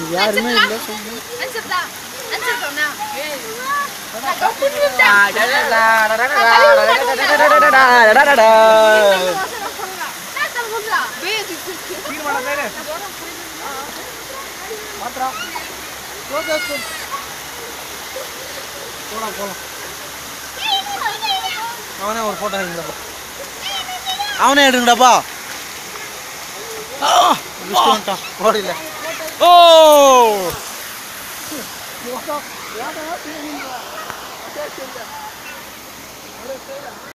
யாருமே இல்லை அன்சர்தா அன்சர்தா போலாம் போலாம் அவனே ஒரு ஃபோட்டோ எடுங்கடப்பா அவனே எடுங்கடாப்பா ஓடில ஓ